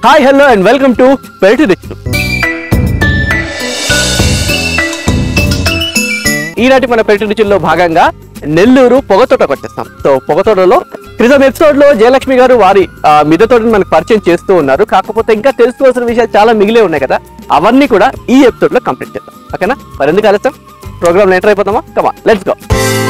Hi hello and welcome to పెరటి రుచులు ఈనాటి మన పెరటి రుచుల్లో భాగంగా నెల్లూరు పొగతోటకు వచ్చేస్తాం సో పొగతోటలో క్రితం ఎపిసోడ్ లో జయలక్ష్మి గారు వారి ఆ, మిద్దె తోటని మనకు పరిచయం చేస్తూ ఉన్నారు కాకపోతే ఇంకా తెలుసుకోవాల్సిన విషయాలు చాలా మిగిలే ఉన్నాయి కదా అవన్నీ కూడా ఈ ఎపిసోడ్ లో కంప్లీట్ చేద్దాం ఓకేనా మరి ఎందుకు ఆలస్యం ప్రోగ్రామ్ ఎంటర్ అయిపోతామా కమా లెట్స్ గో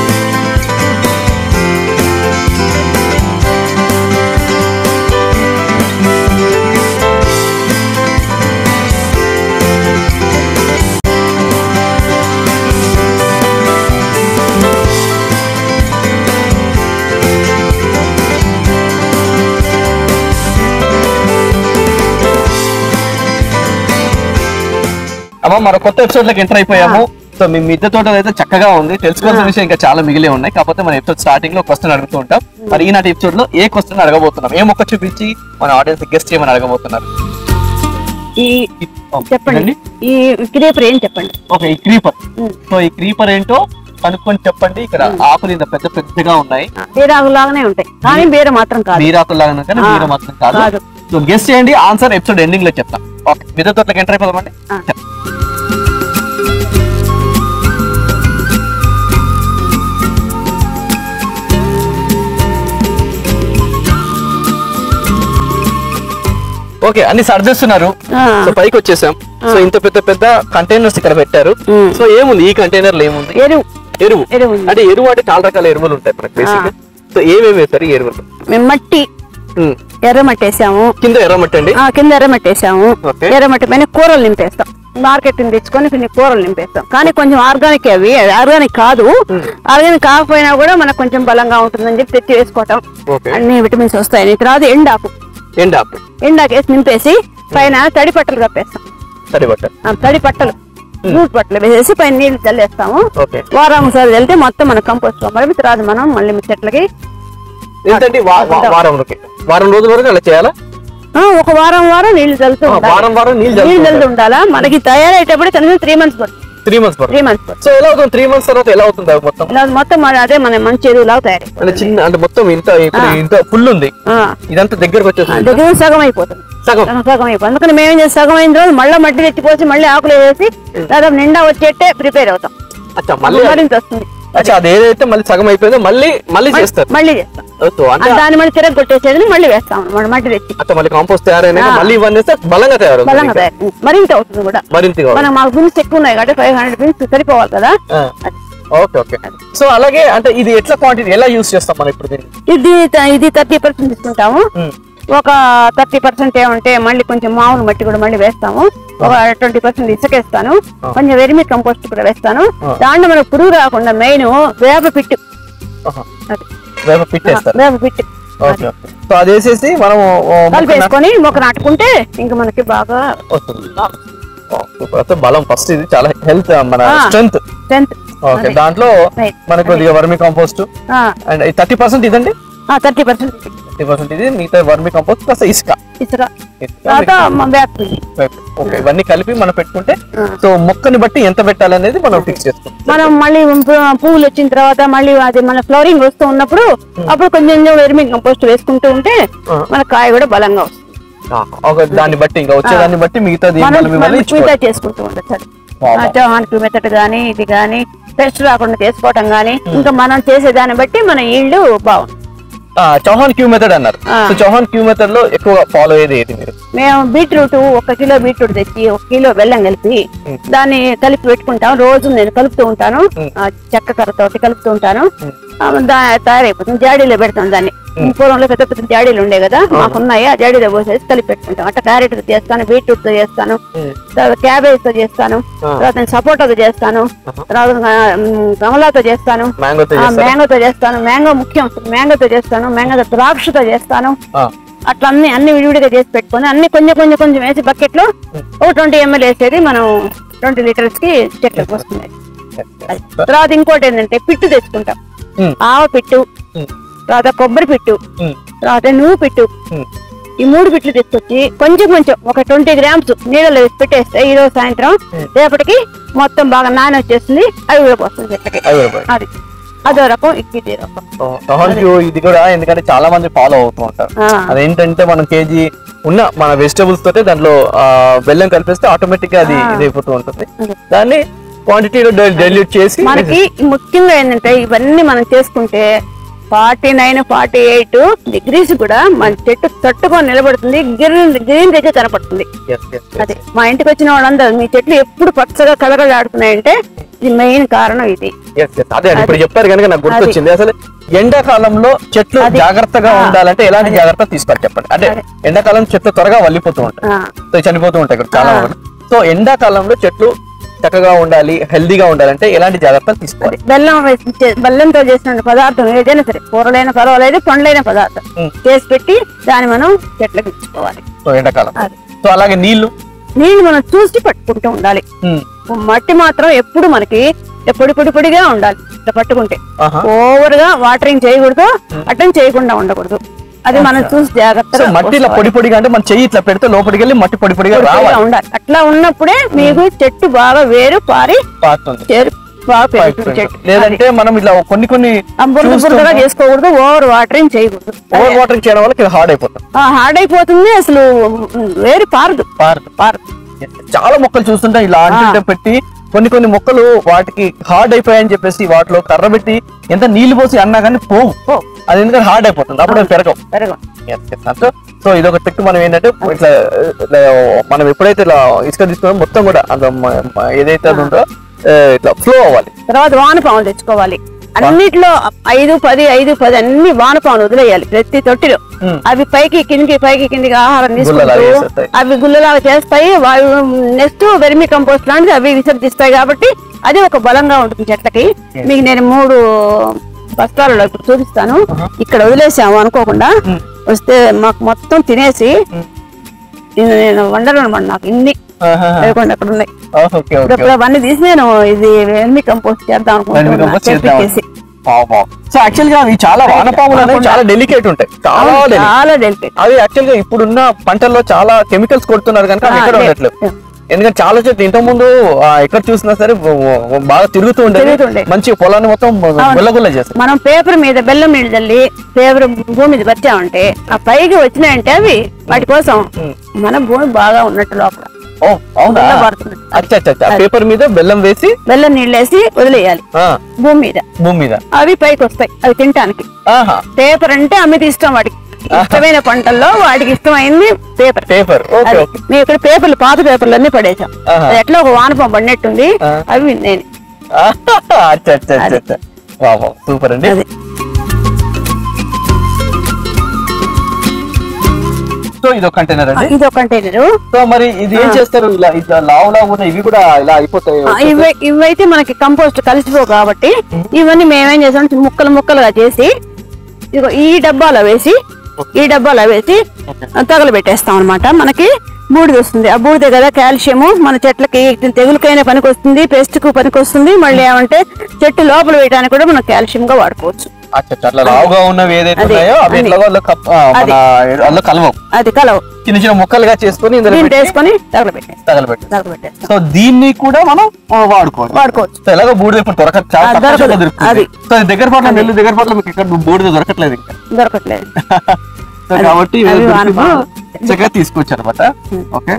అమ్మ మన కొత్త ఎపిసోడ్ లోకి ఎంటర్ అయిపోయాము సో మీ మిద్దె తోట అయితే చక్కగా ఉంది తెలుసుకోవాల్సిన విషయం ఇంకా చాలా మిగిలే ఉన్నాయి కాకపోతే మన ఎపిసోడ్ స్టార్టింగ్ లో క్వశ్చన్ అడుగుతూ ఉంటాం మరి ఈనాటి ఎపిసోడ్ లో ఏ క్వశ్చన్ అడగబోతున్నాం ఏ మొక్క చూపించి మన ఆడియన్స్ గెస్ట్ చేయమని అడగబోతున్నారు ఈ చెప్పండి ఈ క్రేపర్ ఏం చెప్పండి ఓకే ఈ క్రీపర్ ఉమ్. సో ఈ క్రీపర్ ఏంటో కనుక్కొని చెప్పండి ఇక్కడ ఆకులు ఇంత పెద్ద పెద్దగా ఉన్నాయి బీరాగు లాగానే ఉంటాయి కానీ బీర మాత్రం కాదు బీరాకులు లాగా కానీ ఆ, బీర మాత్రం కాదు కాదు. సో గెస్ట్ చేయండి ఆన్సర్ ఎపిసోడ్ ఎండింగ్ లో చెప్తాం ఓకే మిద్దె తోటలోకి ఎంటర్ అయిపోదామండి ఆ. చెప్పండి. ఓకే అన్ని సర్దేస్తున్నారు ఆ, సో పైకి వచ్చేసాం సో ఇంత పెద్ద పెద్ద కంటైనర్స్ ఇక్కడ పెట్టారు ఉమ్. సో ఏముంది ఈ కంటైనర్ లో ఏముంది ఎరువు ఎరువు ఎరువు ఉంది. అంటే ఎరువు అంటే చాలా రకాల ఎరువులు ఉంటాయి మనకి బేసిక్ సో ఏమేమి వేస్తారు ఈ ఎరువులు మేము మట్టి ఉమ్. ఎర్రమట్టి వేసాము కింద ఎర్రమట్టి అండి ఆ, కింద ఎర్రమట్టి వేసాము ఓకే. ఎర్రమట్టి పైన కూరలు నింపేస్తాం మార్కెట్ నుంచి తెచ్చుకొని కొన్ని కూరలు నింపేస్తాం కానీ కొంచెం ఆర్గానిక్ అవి ఆర్గానిక్ కాదు ఆర్గానిక్ కాకపోయినా కూడా మనకు కొంచెం బలంగా ఉంటుందని చెప్పి తెచ్చి వేసుకోవటం ఓకే అన్ని విటమిన్స్ వస్తాయి తర్వాత ఎండాకు ఎండ్ ఆపు ఎండాకు వేసి నింపేసి పైన తడి పట్టలు కప్పేస్తాం సరే బట్ట ఆ, తడి పట్టలు నూట్ పట్టలు వేసేసి పైన నీళ్లు చల్లేస్తాము ఓకే వారం ఒకసారి వెళ్తే మొత్తం మన కంపోస్ట్ మరి తర్వాత మనం మళ్ళీ మీ చెట్లకి ఏంటంటే వా- వా- వారంకి వారం రోజుల వరకు అలా చేయాలా ఆ, ఒక వారం వారం నీళ్లు చల్లుతూ ఆ, ఉండాలి వారం వారం నీళ్ళు నీళ్లు చల్లుతూ చల్లుతూ ఉండాలా మనకి తయారయ్యేటప్పుడు కనీసం త్రీ మంత్స్ పడుతుంది త్రీ మంత్స్ త్రీ మంత్స్ పడుతుంది సో ఎలా అవుతుంది త్రీ మంత్స్ తర్వాత ఎలా అవుతుంది అవి మొత్తం ఇలా మొత్తం మన అదే మన మంచి ఎరువులాగా తయారై అంటే చిన్న అంటే మొత్తం ఇంత ఇప్పుడు ఇంత ఫుల్ ఉంది ఆ, ఇదంతా దగ్గరకు వచ్చేస్తుంది దగ్గర నుంచి సగం అయిపోతుంది సగం సగం సగం అయిపోతుంది అందుకని మేము ఏం చేస్తాం సగం అయిన రోజు మళ్ళీ మట్టి తెచ్చిపోసి మళ్ళీ ఆకులు వేసి దాదాపు నిండా వచ్చేట్టే ప్రిపేర్ అవుతాం అచ్చా మళ్ళీ మరింత వస్తుంది అచ్చా అది ఏదైతే మళ్ళీ సగం అయిపోయిందో మళ్ళీ మళ్ళీ చేస్తారు మళ్ళీ చేస్తాం సో అంటే దాన్ని మళ్ళీ తిరగ కొట్టేసేది మళ్ళీ వేస్తాం మన మట్టి తెచ్చి అచ్చా మళ్ళీ కాంపోస్ట్ తయారైనాక ఆ. మళ్ళీ ఇవన్నీ వేస్తే బలంగా తయారవుతుంది బలంగా ఇంకా. తయారు మరింత అవుతుంది కూడా మరింతగా మనం మాకు బిన్స్ ఎక్కువ ఉన్నాయి కాబట్టి ఫైవ్ హండ్రెడ్ బిన్స్ సరిపోవాలి కదా ఆ. ఓకే ఓకే సో అలాగే అంటే ఇది ఎట్లా క్వాంటిటీ ఎలా యూస్ చేస్తాం మనం ఇప్పుడు దీన్ని ఇది త- ఇది థర్టీ పర్సెంట్ తీసుకుంటాము ఉమ్. ఒక థర్టీ పర్సెంట్ ఏమంటే మళ్ళీ కొంచెం మామూలు మట్టి కూడా మళ్ళీ వేస్తాము ఒక ట్వంటీ పర్సెంట్ ఇసుకేస్తాను కొంచెం వెరిమి కంపోస్ట్ కూడా వేస్తాను దాంట్లో మనకు పురుగు రాకుండా మెయిన్ వేప పిట్టు ఆహా. అది. వేప పిట్టేస్తారు వేప పిట్టు ఓకే ఓకే సో అది వేసేసి మనం కలిపి వేసుకొని మొక్క నాటుకుంటే ఇంకా మనకి బాగా వస్తుంది ఓ, సూపర్. అయితే బలం ఫస్ట్ ఇది చాలా హెల్త్ మన ఆ. స్ట్రెంత్ స్ట్రెంత్ ఓకే దాంట్లో Right. మనకు కొద్దిగా vermicompost and thirty percent ఇదండి థర్టీ పర్సెంట్ థర్టీ పర్సెంట్ ఇది మిగతా వర్మి కంపోస్ట్ ప్లస్ ఇసుక ఇసుక ఇసుక, తర్వాత మ- వేప పిండి ఓకే ఇవన్నీ కలిపి మనం పెట్టుకుంటే ఆ. సో మొక్కని బట్టి ఎంత పెట్టాలనేది మనం ఫిక్స్ చేసుకుంటాం మనం మళ్ళీ పు- పువ్వులు వచ్చిన తర్వాత మళ్ళీ అది మన ఫ్లవరింగ్ వస్తూ ఉన్నప్పుడు అప్పుడు కొంచెం కొంచెం వెర్మి కంపోస్ట్ వేసుకుంటూ ఉంటే ఆ. మన కాయ కూడా బలంగా వస్తుంది ఒక దాన్ని బట్టి ఇంకా వచ్చే దాన్ని బట్టి మిగతాది మనం మళ్ళీ మళ్ళీ మిగతా చేసుకుంటూ ఉండొచ్చు అది. వావ్. ఆ చౌహాన్కి మెథడ్ గానీ ఇది గానీ పెస్ట్ రాకుండా చేసుకోవటం గానీ ఇంకా మనం చేసే దాన్ని బట్టి మన ఈల్డ్ బాగుంది ఆ, చౌహాన్ క్యూ మెథడ్ అన్నారు ఆ. సో చౌహాన్ క్యూ మెథడ్ లో ఎక్కువ ఫాలో అయ్యేది ఏది మీరు మేము బీట్రూట్ ఒక కిలో బీట్రూట్ తెచ్చి ఒక కిలో బెల్లం కలిపి మ్. దాన్ని కలిపి పెట్టుకుంటాం రోజు నేను కలుపుతూ ఉంటాను మ్. ఆ చెక్క కర్రతోటి కలుపుతూ ఉంటాను మ్. ఆ, దా- తయారైపోతుంది జాడీలో పెడతాం దాన్ని పూర్వంలో పెద్ద పెద్ద జాడీలు ఉండే కదా మాకున్నాయి ఆ జాడీలో పోసేసి కలిపి పెట్టుకుంటాం అట్లా క్యారెట్ తో చేస్తాను బీట్రూట్ తో చేస్తాను మ్. తర్వాత క్యాబేజ్ తో చేస్తాను ఆ. తర్వాత నేను సపోటాతో చేస్తాను తర్వాత మ్, కమలాతో చేస్తాను మ్యాంగోతో ఆ, చేస్తారా? మ్యాంగోతో చేస్తాను మ్యాంగో ముఖ్యం మ్యాంగోతో చేస్తాను మ్యాంగోతో ద్రాక్షతో చేస్తాను ఆ, అట్లా అన్ని అన్ని విడివిడిగా చేసి పెట్టుకొని అన్ని కొంచెం కొంచెం కొంచెం వేసి బకెట్ లో ఒక ట్వంటీ ఎంఎల్ వేసేది మనం ట్వంటీ లీటర్స్ కి చెట్లకు వస్తుంది అది. తర్వాత ఇంకోటి ఏంటంటే పిట్టు తెచ్చుకుంటాం మ్. ఆవ పిట్టు మ్. తర్వాత కొబ్బరి పిట్టు మ్. తర్వాత నువ్వు పిట్టు మ్. ఈ మూడు పిట్లు తీసుకొచ్చి కొంచెం కొంచెం ఒక ట్వంటీ గ్రామ్స్ నీళ్ళలో వేసి పెట్టేస్తే ఈ రోజు సాయంత్రం రేపటికి మొత్తం బాగా నాని వచ్చేస్తుంది అవి కూడా పోస్తుంది చెట్లకి అవి కూడా పోయి. అది అదో రకం ఇది రకం థ్యాంక్ యూ ఇది కూడా ఎందుకంటే చాలా మంది ఫాలో అవుతూ ఉంటారు ఆ, అదేంటంటే మనం కేజీ ఉన్న మన వెజిటబుల్స్ తోటే దాంట్లో ఆ, బెల్లం కలిపేస్తే ఆటోమేటిక్ గా అది ఇది అయిపోతూ ఉంటుంది అదే. దాన్ని క్వాంటిటీలో డైల్యూట్ చేసి మనకి ముఖ్యంగా ఏంటంటే ఇవన్నీ మనం చేసుకుంటే forty nine forty eight degrees కూడా మన చెట్టు తట్టుకొని నిలబడుతుంది గ్రీన్ గ్రీన్ దగ్గర కనపడుతుంది Yes, yes, yes. అదే మా ఇంటికి వచ్చిన వాళ్ళందరూ మీ చెట్లు ఎప్పుడు పచ్చగా కలగలాడుతున్నాయంటే ఇది మెయిన్ కారణం ఇది Yes, yes. అదే అండి. ఇప్పుడు చెప్పారు కనుక నాకు గుర్తొచ్చింది అసలు ఎండాకాలంలో చెట్లు అది. జాగ్రత్తగా ఆ. ఉండాలంటే ఎలాంటి జాగ్రత్త తీసుకోవాలి చెప్పండి అంటే అదే. ఎండాకాలం చెట్లు త్వరగా వల్లిపోతూ ఉంటాయి ఆ, సో చనిపోతూ ఉంటాయి ఇక్కడ చాలా ఆ. వరకు. సో ఎండాకాలంలో చెట్లు చక్కగా ఉండాలి హెల్దీగా ఉండాలంటే ఎలాంటి జాగ్రత్తలు తీసుకోవాలి అదే బెల్లం వేసి చే- బెల్లంతో చేసిన పదార్థం ఏదైనా సరే కూరలైన పర్వాలేదు పండ్లైన పదార్థం ఉమ్. చేసి పెట్టి దాన్ని మనం చెట్లకు ఇచ్చుకోవాలి సో ఎండాకాలం అదే. సో అలాగే నీళ్లు నీళ్ళు మనం చూసి పట్టుకుంటూ ఉండాలి ఉమ్. మట్టి మాత్రం ఎప్పుడు మనకి పొడి పొడి పొడిగా ఉండాలి ఇట్లా పట్టుకుంటే ఆహా. ఓవర్ గా వాటరింగ్ చేయకూడదు అటెండ్ చేయకుండా ఉండకూడదు అది మనం చూసి సో జాగ్రత్తగా మట్టి ఇలా పొడి పొడిగా అంటే మన చెయ్యి ఇట్లా పెడితే లోపలికి వెళ్ళి మట్టి పొడి పొడిగా పొడి పొడిగా రావాలి ఉండాలి అట్లా ఉన్నప్పుడే మీకు చెట్టు బాగా వేరు పారి పారుతుంది చేరు బాగా పెరుగుతుంది చెట్టు లేదంటే మనం ఇట్లా కొన్ని కొన్ని ఆ బురద బురదగా చేసుకోకూడదు ఓవర్ వాటరింగ్ చేయకూడదు ఓవర్ వాటరింగ్ చేయడం వల్ల హార్డ్ అయిపోతుంది హార్డ్ అయిపోతుంది అసలు వేరు పారదు పారుతుంది పారదు చాలా మొక్కలు చూస్తుంటే ఇలా అంటుంటే పెట్టి కొన్ని కొన్ని మొక్కలు వాటికి హార్డ్ అయిపోయాయని చెప్పేసి వాటిలో కర్ర పెట్టి ఎంత నీళ్లు పోసి అన్నా కానీ పోవు పో అది ఎందుకంటే హార్డ్ అయిపోతుంది అప్పుడు అవి పెరగవు పెరగదు సో సో ఇది ఒక ట్రిక్ మనం ఏంటంటే ఇట్లా ఇట్లా మనం ఎప్పుడైతే ఇలా ఇసుక తీసుకున్నామో మొత్తం కూడా అందులో మ- మ- ఏదైతే అది ఉందో ఆ, ఇట్లా ఫ్లో అవ్వాలి తర్వాత వానపాములు తెచ్చుకోవాలి అన్నిట్లో ఐదు పది ఐదు పది అన్ని వానపాములు వదిలేయాలి ప్రతి తొట్టిలో ఉమ్. అవి పైకి కిందికి పైకి కిందికి ఆహారం గుల్లలాగా తీసుకుంటూ చేసేస్తాయి. అవి గుల్లలాగా చేస్తాయి నెక్స్ట్ వెర్మి కంపోస్ట్ లాంటిది అవి విసర్జిస్తాయి కాబట్టి అది ఒక బలంగా ఉంటుంది చెట్లకి మీకు నేను మూడు బస్తాలలో ఇప్పుడు చూపిస్తాను ఇక్కడ వదిలేసాము అనుకోకుండా వస్తే మాకు మొత్తం తినేసి ఇది నేను వండరు అనమాట నాకు ఇన్ని లేకుండా అక్కడ ఉన్నాయి ఓకే ఓకే ఇప్పుడు అవన్నీ తీసి నేను ఇది వెర్మి కంపోస్ట్ చేద్దాం వెర్మి అనుకుంటున్నా కంపోస్ట్ చేద్దాం. చేసి సో యాక్చువల్ గా అవి చాలా వానపాములు అనేవి చాలా డెలికేట్ ఉంటాయి చాలా delicate. చాలా డెలికేట్ అవి యాక్చువల్ గా ఇప్పుడున్న పంటల్లో చాలా కెమికల్స్ కొడుతున్నారు కనుక అవి ఆ, ఎక్కడ లే. ఉండట్లేదు ఎందుకంటే చాలా చెట్లు ఇంత ముందు ఆ, ఎక్కడ చూసినా సరే ఓ- ఓ- బాగా తిరుగుతూ ఉండేది తిరుగుతుండే. మంచి పొలాన్ని మొత్తం గుల్లగుల్ల చేస్తాయి మనం పేపర్ మీద బెల్లం నీళ్ళు చల్లి పేపర్ భూమి మీద పరిచామంటే ఆ పైకి వచ్చినాయంటే అవి వాటి కోసం మన భూమి బాగా ఉన్నట్టు లోపల ఓ అవునా గుల్ల పడుతున్నట్టు. అచ్చా అచ్చా అచ్చా పేపర్ మీద బెల్లం వేసి బెల్లం నీళ్ళు వేసి వదిలేయాలి ఆ, భూమి మీద భూమి మీద అవి పైకి వస్తాయి అవి తినటానికి ఆహా పేపర్ అంటే అమ్మిది ఇష్టం వాడికి ఇష్టమైన పంటల్లో వాడికి ఇష్టమైంది పేపర్ పేపర్ ఓకే అది. ఓకే మేము ఇక్కడ పేపర్లు పాత పేపర్లు అన్ని పడేసాం ఆహా. అది ఎట్లా ఒక వానపం పడినట్టుంది ఆ. అవి నేను అచ్చా అచ్చా అచ్చా అచ్చా వావ్ సూపర్ అండి అది సో ఇది ఒక కంటైనర్ అండి ఇది ఒక కంటైనరు సో మరి ఇది ఏం చేస్తారు ఇలా ఇట్లా లావు లావు ఉన్న ఇవి కూడా ఇలా అయిపోతాయి ఆ, ఇవి ఇవైతే మనకి కంపోస్ట్ కలిసిపోవు కాబట్టి ఇవన్నీ మేమేం చేసాం ముక్కలు ముక్కలుగా చేసి ఇదిగో ఈ డబ్బాలో వేసి ఈ డబ్బాలో వేసి తగలబెట్టేస్తాం అనమాట మనకి బూడిద వస్తుంది ఆ బూడిద కదా కాల్షియము మన చెట్లకి తెగులకైనా పనికి వస్తుంది పెస్ట్ కు పనికి వస్తుంది మళ్ళీ ఏమంటే చెట్టు లోపల వేయడానికి కూడా మనం కాల్షియం గా వాడుకోవచ్చు అచ్చా అచ్చా, అట్లా లావుగా ఉన్నవి ఏదైతే అదే, ఉన్నాయో అవి అదే. ఎట్లాగో అందులో కప్- ఆ, మన అందులో కలవవు అది కలవు చిన్న చిన్న ముక్కలుగా చేసుకొని ఇందులో దీన్ని పెట్టి వేసుకొని తగలబెట్టేస్తాం తగలబెట్టి తగలబెట్టేస్తాం సో దీన్ని కూడా మనం ఆ, వాడుకోవాలి వాడుకోవచ్చు సో ఎలాగో బూడిద ఇప్పుడు దొరకదు చాలా ఆ, తక్కువ దొరకదు. చోట్ల దొరుకుతుంది అది. సో ఇది దగ్గర పట్ల నెల్లు దగ్గర పట్ల మీకు ఇక్కడ బూడిద దొరకట్లేదు ఇంకా దొరకట్లేదు సో అది. కాబట్టి అవి దొరికిందో వాడుకోవాలి. చక్కగా తీసుకోవచ్చు అనమాట ఓకే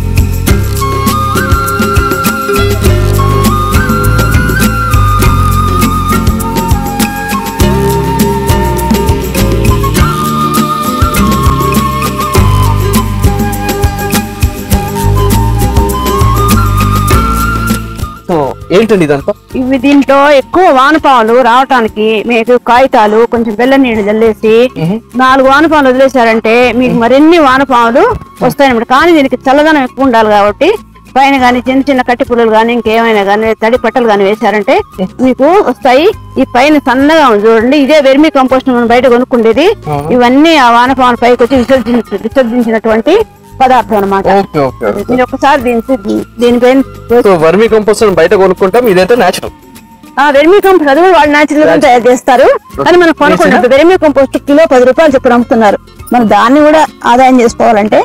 సో ఏంటండి ఇదంతా ఇవి దీంట్లో ఎక్కువ వానపాములు రావటానికి మీకు కాగితాలు కొంచెం బెల్లం నీళ్లు చల్లేసి నాలుగు వానపాములు వదిలేశారంటే మీకు మరిన్ని వానపాములు వస్తాయన్నమాట కానీ దీనికి చల్లదనం ఎక్కువ ఉండాలి కాబట్టి పైన కానీ చిన్న చిన్న కట్టి పుల్లలు కానీ ఇంకేమైనా కానీ తడి పట్టలు కానీ వేశారంటే మీకు వస్తాయి ఈ పైన సన్నగా ఉంది చూడండి ఇదే వెర్మి కంపోస్ట్ మనం బయట కొనుక్కుండేది ఇవన్నీ ఆ వానపాముల పైకి వచ్చి విసర్జించ విసర్జించినటువంటి పదార్థం అనమాట ఓకే ఓకే ఓకే. మీరు ఒకసారి దీని దీనిపైన సో వర్మి కంపోస్ట్ బయట కొనుక్కుంటాం ఇదైతే నేచురల్ ఆ వెర్మి కంపోస్ట్ అది కూడా వాళ్ళు న్యాచురల్ గా తయారు చేస్తారు కానీ మనం కొనుక్కుంటాం వెర్మి కంపోస్ట్ కిలో పది రూపాయలు చెప్పి అమ్ముతున్నారు మనం దాన్ని కూడా ఆదాయం చేసుకోవాలంటే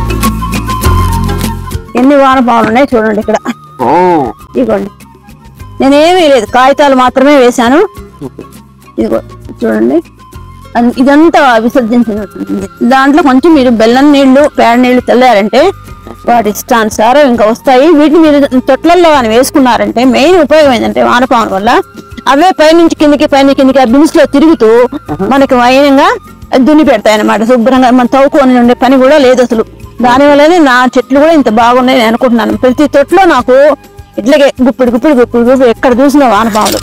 ఎన్ని వానపాములు ఉన్నాయి చూడండి ఇక్కడ ఓ ఇదిగోండి నేనేమీ లేదు కాగితాలు మాత్రమే వేశాను ఇదిగో చూడండి అన్- ఇదంతా విసర్జించబడుతుంది దాంట్లో కొంచెం మీరు బెల్లం నీళ్లు పేడ నీళ్లు చల్లారంటే వాటి ఇష్టానుసారం ఇంకా వస్తాయి వీటిని మీరు తొట్లల్లో కానీ వేసుకున్నారంటే మెయిన్ ఉపయోగం ఏంటంటే వానపాముల వల్ల అవే పైనుంచి కిందికి పైన కిందికి ఆ బిన్స్ లో తిరుగుతూ మనకి వైనంగా దున్ని పెడతాయి అనమాట శుభ్రంగా మనం తవ్వుకొని ఉండే పని కూడా లేదు అసలు దానివల్లనే నా చెట్లు కూడా ఇంత బాగున్నాయి నేను అనుకుంటున్నాను ప్రతి తొట్లో నాకు ఇట్లాగే గుప్పిడి గుప్పిడి గుప్పిడి గుప్పిడి ఎక్కడ చూసినా వానపాములు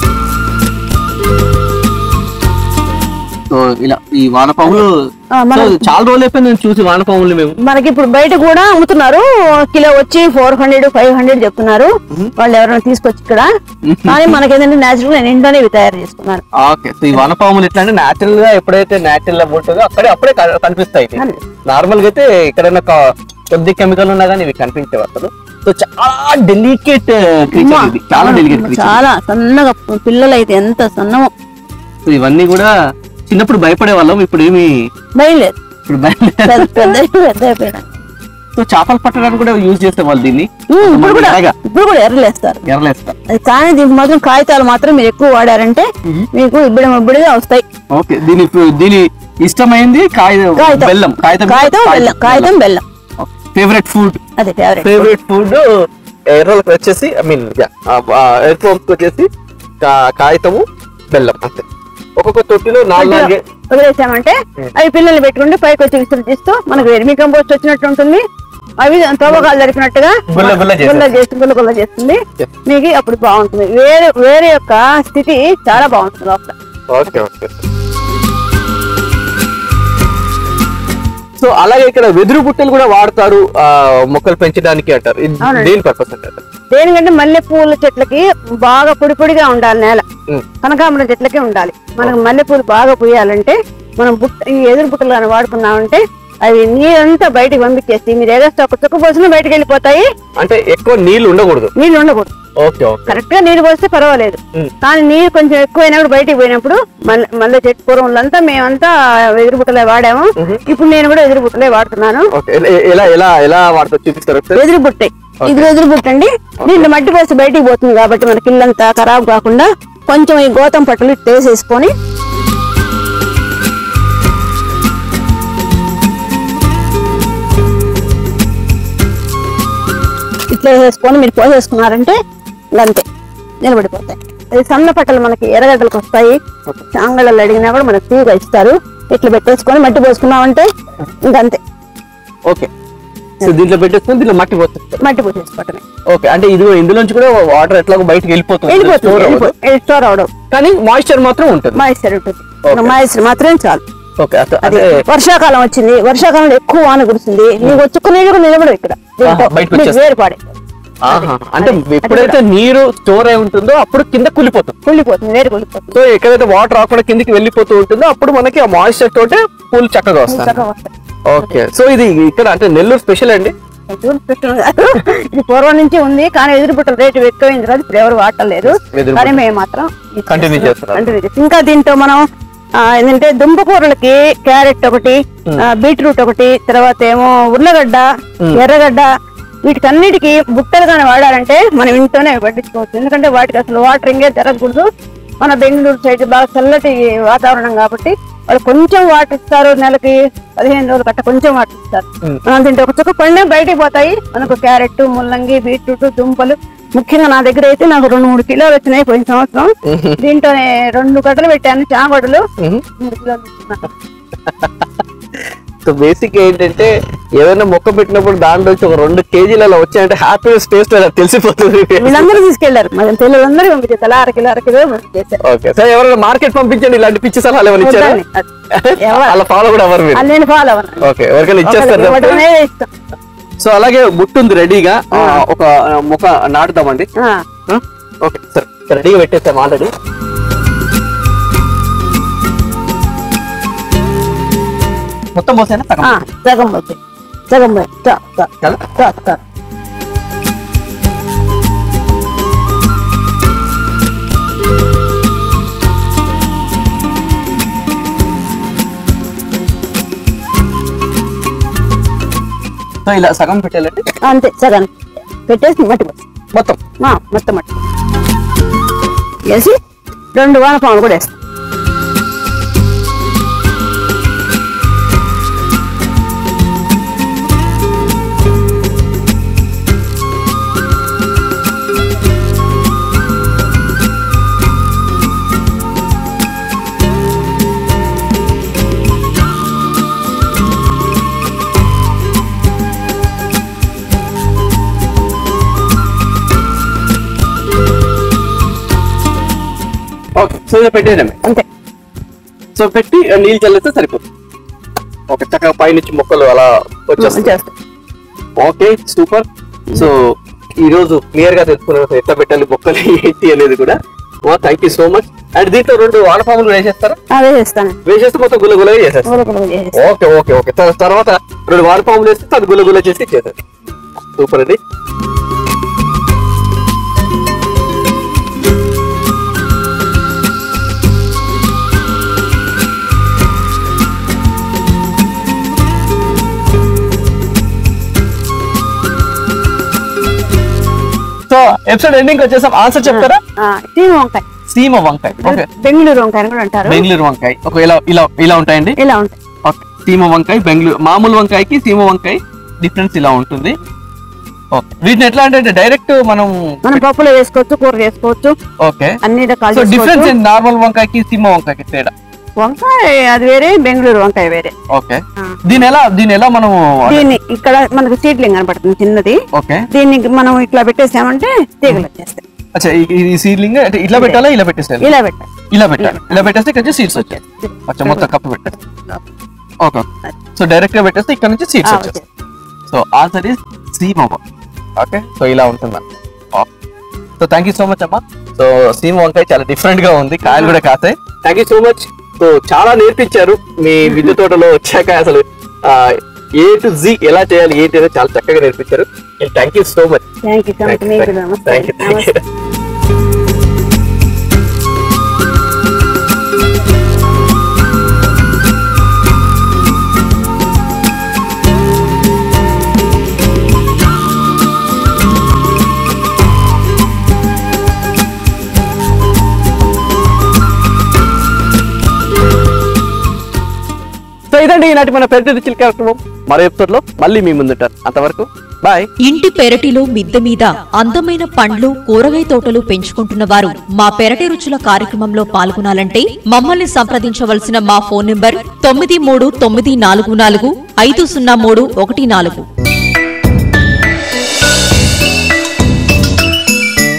సో ఇలా ఈ వానపాములు ఆ, మన- సో చాలా రోజులు అయిపోయింది నేను చూసి వానపాములు మేము మనకి ఇప్పుడు బయట కూడా అమ్ముతున్నారు కిలో వచ్చి ఫోర్ హండ్రెడ్ ఫైవ్ హండ్రెడ్ చెప్తున్నారు వాళ్ళు ఎవరైనా తీసుకొచ్చి ఇక్కడ కానీ మనకి ఏంటంటే నేచురల్ నేను ఇంట్లోనే ఇవి తయారు చేసుకున్నాను ఓకే సో ఈ వనపాములు ఎట్లా అంటే న్యాచురల్ గా ఎప్పుడైతే న్యాచురల్ గా ఉంటుందో అక్కడే అప్పుడే క- కనిపిస్తాయి నార్మల్ గా అయితే ఎక్కడైనా క- కొద్ది కెమికల్ ఉన్నా కానీ ఇవి కనిపించవు అసలు సో చాలా డెలికేట్ క్రీచర్ ఇది చాలా డెలికేట్ క్రీచర్ చాలా సన్నగా పిల్లలు అయితే ఎంత సన్నమో సో ఇవన్నీ కూడా చిన్నప్పుడు భయపడే వాళ్ళం ఇప్పుడు ఏమి బయలుదేరు ఇప్పుడు భయం లేదు. పెద్ద పెద్ద పెద్ద అయిపోయినా సో చేపలు పట్టడానికి కూడా యూజ్ చేసే వాళ్ళు దీన్ని ఇప్పుడు కూడా ఎలాగా ఇప్పుడు కూడా ఎర్రలేస్తారు ఎర్రలేస్తా అది కానీ దీనికి మాత్రం కాగితాలు మాత్రం మీరు ఎక్కువ వాడారంటే మీకు ఇబ్బడి ఇబ్బడిగా వస్తాయి ఓకే దీని దీని ఇష్టమైంది కాగితం కాగితం. బెల్లం కాగితం కాగితం బెల్లం కాగితం బెల్లం ఫేవరెట్ ఫుడ్ అదే ఫేవరెట్ ఫేవరెట్ ఫుడ్ ఎర్రలకు వచ్చేసి ఐ మీన్ ఎర్ర వచ్చేసి కా- కాగితము బెల్లం అంతే ఒక్కొక్క తొట్టిలో నాలుగు నాలుగే వదిలేసామంటే అవి పిల్లల్ని పెట్టుకుంటే పైకి వచ్చి విసర్జిస్తూ మనకు వెర్మి కంపోస్ట్ వచ్చినట్టు ఉంటుంది అవి తవ్వకాలు జరిపినట్టుగా గుల్ల గుల్ల చేసేస్తాయి. గుల్ల చేస్తుంది గుల్ల గుల్ల చేస్తుంది Yes. మీకు అప్పుడు బాగుంటుంది వేరే వేరే యొక్క స్థితి చాలా బాగుంటుంది లోపల ఓకే ఓకే సో అలాగే ఇక్కడ వెదురు బుట్టలు కూడా వాడతారు ఆ, మొక్కలు పెంచడానికి అంటారు ఇది అవునండి. దేని పర్పస్ అంటారు దేనికంటే మల్లె పూల చెట్లకి బాగా పొడి పొడిగా ఉండాలి నేల ఉమ్. కనకాంబరం చెట్లకి ఉండాలి మనకు మల్లె పూలు బాగా పూయాలంటే మనం బుట్ట ఈ ఎదురు బుట్టలు కానీ వాడుకున్నామంటే అవి నీరంతా బయటికి పంపించేసి మీరు ఏదో ఒక చుక్క పోసినా బయటకు వెళ్ళిపోతాయి అంటే ఎక్కువ నీళ్లు ఉండకూడదు నీళ్ళు ఉండకూడదు ఓకే ఓకే కరెక్ట్ గా నీరు పోస్తే పర్వాలేదు ఉమ్. కానీ నీరు కొంచెం ఎక్కువైనప్పుడు బయటికి పోయినప్పుడు మల్లె మల్లె చెట్టు పూర్వంలంతా మేమంతా ఎదురు బుట్టలే వాడాము ఇప్పుడు నేను కూడా ఎదురు బుట్టలే వాడుతున్నాను ఓకే ఎ- ఎలా ఎలా ఎలా వాడతారు చూపిస్తారు ఒకసారి ఎదురు బుట్టే ఇది ఎదురు బుట్ట అండి దీంట్లో మట్టి పోస్తే బయటికి పోతుంది కాబట్టి మనకి ఇల్లంతా ఖరాబ్ కాకుండా కొంచెం ఈ గోతం పట్టలు ఇట్లా వేసేసుకొని ఇట్లా వేసేసుకొని మీరు పోసేసుకున్నారంటే ఇంకా అంతే నిలబడిపోతాయి అది సన్న పట్టలు మనకి ఎర్రగడ్డలకు వస్తాయి చాంగళ్ళు అడిగినా కూడా మనకు ఫ్రీగా ఇస్తారు ఇట్లా పెట్టేసుకొని మట్టి పోసుకున్నామంటే ఇంకంతే ఓకే సో దీంట్లో పెట్టేసుకొని దీంట్లో మట్టి పోతుంది మట్టి పోసేసుకోవటమే ఓకే అంటే ఇది ఇందులోంచి కూడా వాటర్ ఎట్లాగో బయటకు వెళ్ళిపోతుంది వెళ్ళిపోతుంది Store అవ్వదు. వెళ్ళిపో- స్టోర్ అవడం కానీ మాయిశ్చర్ మాత్రం ఉంటుంది మాయిశ్చర్ ఉంటుంది Okay. మాయిశ్చర్ మాత్రమే చాలు ఓకే అత- అది అదే వర్షాకాలం వచ్చింది వర్షాకాలంలో ఎక్కువ వాన కురుస్తుంది నీకు చుక్క నీళ్ళు కూడా నిలబడవు ఇక్కడ దీంతో బయటకు నీకు వచ్చేస్తాయి. వేరు పాడే ఆహా. అంటే ఎప్పుడైతే నీరు స్టోర్ అయి ఉంటుందో అప్పుడు కింద కుళ్ళిపోతుంది కుళ్ళిపోతుంది వేరు కుళ్ళిపోతుంది సో ఎక్కడైతే వాటర్ రాకుండా కిందికి వెళ్ళిపోతూ ఉంటుందో అప్పుడు మనకి ఆ మాయిశ్చర్ తోటే పూలు చక్కగా వస్తాయి చక్కగా వస్తాయి. ఓకే సో ఇది ఇక్కడ అంటే నెల్లూరు స్పెషల్ అండి ఎదురు పెట్టిన కాదు. ఇది పూర్వం నుంచి ఉంది కానీ ఎదురు పుట్టల రేటు ఎక్కువైంది కదా ఇప్పుడు ఎవరు వాడలేదు ఎదురు కానీ మేము మాత్రం Continue చేస్తున్నారు. Continue చేస్తున్నాం. ఇంకా దీంట్లో మనం ఆ, ఏంటంటే దుంప కూరలకి క్యారెట్ ఒకటి ఆ, బీట్రూట్ ఒకటి తర్వాత ఏమో ఉర్లగడ్డ ఎర్రగడ్డ వీటికన్నిటికి బుట్టలు కానీ వాడాలంటే మనం ఇంట్లోనే పట్టించుకోవచ్చు ఎందుకంటే వాటికి అసలు వాటరింగే జరగకూడదు మన బెంగళూరు సైడ్ బాగా చల్లటి వాతావరణం కాబట్టి వాళ్ళు కొంచెం వాటర్ ఇస్తారు నెలకి పదిహేను రోజులు కట్ట కొంచెం వాటర్ ఇస్తారు Hmm. మనం తింటే ఒక చుక్క పండే బయటికి పోతాయి మనకు క్యారెట్ ముల్లంగి బీట్రూట్ దుంపలు ముఖ్యంగా నా దగ్గర అయితే నాకు రెండు మూడు కిలోలు వచ్చినాయి పోయిన సంవత్సరం దీంట్లోనే రెండు గడ్డలు పెట్టాను చామగడ్డలు మూడు కిలోలు తీసుకున్నాను. సో బేసిక్ ఏంటంటే ఏదైనా మొక్క పెట్టినప్పుడు దాంట్లో నుంచి ఒక రెండు కేజీలు అలా వచ్చాయంటే హ్యాపీనెస్ టేస్ట్ అలా తెలిసిపోతుంది వీళ్ళందరూ తీసుకెళ్లారు మన పిల్లలందరూ పంపించారు తల అర కిలో అర కిలో పంపించేశారు ఓకే సార్ ఎవరైనా మార్కెట్ పంపించండి ఇలాంటి పిచ్చి సలహాలు ఏమైనా ఇచ్చారా వద్దండి. అది ఎవరు? అలా ఫాలో కూడా అవ్వరు మీరు అది నేను ఫాలో అవ్వను ఓకే ఎవరికైనా ఒకరికి ఇచ్చేస్తారు ఇవ్వడమే ఇష్టం సో అలాగే బుట్టు ఉంది రెడీగా ఆ, ఒక ఆ, మొక్క నాటుదామండి ఆ, ఆ? ఓకే సరే రెడీగా పెట్టేస్తాం ఆల్రెడీ మొత్తం పోసేనా సగం ఆ, సగం పోతాయి సగం పోయి చా, చా, చాలా? చా, చా. సో ఇలా సగం పెట్టాలండి అంతే సగం పెట్టేసి మట్టి పోసి మొత్తం ఆ, మొత్తం మట్టి వేసి రెండు వానపాములు కూడా వేస్తాం ఓకే సో ఇది పెట్టేయడమే అంతే సో పెట్టి ఆ నీళ్ళు చల్లిస్తే సరిపోతుంది ఓకే చక్కగా పైనుంచి మొక్కలు అలా వచ్చేస్తాయి చేస్తాం ఓకే సూపర్ సో ఈ రోజు క్లియర్ గా తెలుసుకున్నాం ఎట్లా పెట్టాలి మొక్కలు ఏంటి అనేది కూడా thank you so much and దీంట్లో రెండు వానపాములు వేసేస్తారా అదే చేస్తాను వేసేస్తే మొత్తం గుల్ల గుల్లగా చేసేస్తారు గుల గుల చేసేస్తాం ఓకే ఓకే ఓకే తర్- తర్వాత రెండు వానపాములు వేస్తే అది గుల్ల గుల్ల చేసి ఇచ్చేస్తారు సూపర్ అండి సో ఎపిసోడ్ ఎండింగ్ వచ్చేసాం ఆన్సర్ చెప్తారా ఆ, సీమ వంకాయ సీమ వంకాయ ఓకే బెంగళూరు వంకాయ అని కూడా అంటారు బెంగళూరు వంకాయ ఒక ఇలా ఇలా ఇలా ఉంటాయండి ఇలా ఉంటాయి ఓకే సీమ వంకాయ బెంగళూరు మామూలు వంకాయకి సీమ వంకాయ డిఫరెన్స్ ఇలా ఉంటుంది ఓకే వీటిని ఎట్లా అంటే డైరెక్ట్ మనం మనం పప్పులో వేసుకోవచ్చు కూర చేసుకోవచ్చు ఓకే అన్ని రకాలు సో డిఫరెన్స్ చేసుకోవచ్చు నార్మల్ వంకాయకి సీమ వంకాయకి తేడా వంకాయ అది వేరే బెంగళూరు వంకాయ వేరే ఓకే ఆ. దీని ఎలా దీని ఎలా మనం దీన్ని ఇక్కడ మనకు సీడ్లింగ్ కనపడుతుంది చిన్నది ఓకే దీన్ని మనం ఇట్లా పెట్టేసామంటే తీగలు వచ్చేస్తాయి అచ్చా ఈ- ఈ సీడ్లింగ్ అంటే ఇట్లా పెట్టాలా ఇలా పెట్టేసేయాలి ఇలా పెట్టాలి ఇలా పెట్టాలి ఇలా పెట్టేస్తే ఇక్కడ నుంచి సీడ్స్ వచ్చాయి అచ్చా మొత్తం కప్పు పెట్టాలి ఓకే సో డైరెక్ట్ గా పెట్టేస్తే ఇక్కడ నుంచి సీడ్స్ ఆ, వచ్చాయి సో ఆన్సర్ ఇస్ సీమ ఓకే సో ఇలా ఉంటుంది so thank you so much అమ్మా సో సీమ వంకాయ చాలా డిఫరెంట్ గా ఉంది కాయలు కూడా కాస్తాయి thank you so much so చాలా నేర్పించారు మీ విద్య తోటలో వచ్చాక అసలు ఏ టు జీ ఎలా చేయాలి ఏంటి అనేది చాలా చక్కగా నేర్పించారు thank you so much thank you so much మీకు నమస్తే థ్యాంక్ యూ థ్యాంక్ నమస్తే యూ సో ఇదండి ఈనాటి మన పెద్ద రుచుల కార్యక్రమం మరో ఎపిసోడ్ లో మళ్ళీ మీ ముందుంటారు అంతవరకు బాయ్ ఇంటి పెరటిలో మిద్దె మీద అందమైన పండ్లు కూరగాయ తోటలు పెంచుకుంటున్న వారు మా పెరటి రుచుల కార్యక్రమంలో పాల్గొనాలంటే మమ్మల్ని సంప్రదించవలసిన మా ఫోన్ నంబర్ తొమ్మిది మూడు తొమ్మిది నాలుగు నాలుగు ఐదు సున్నా మూడు ఒకటి నాలుగు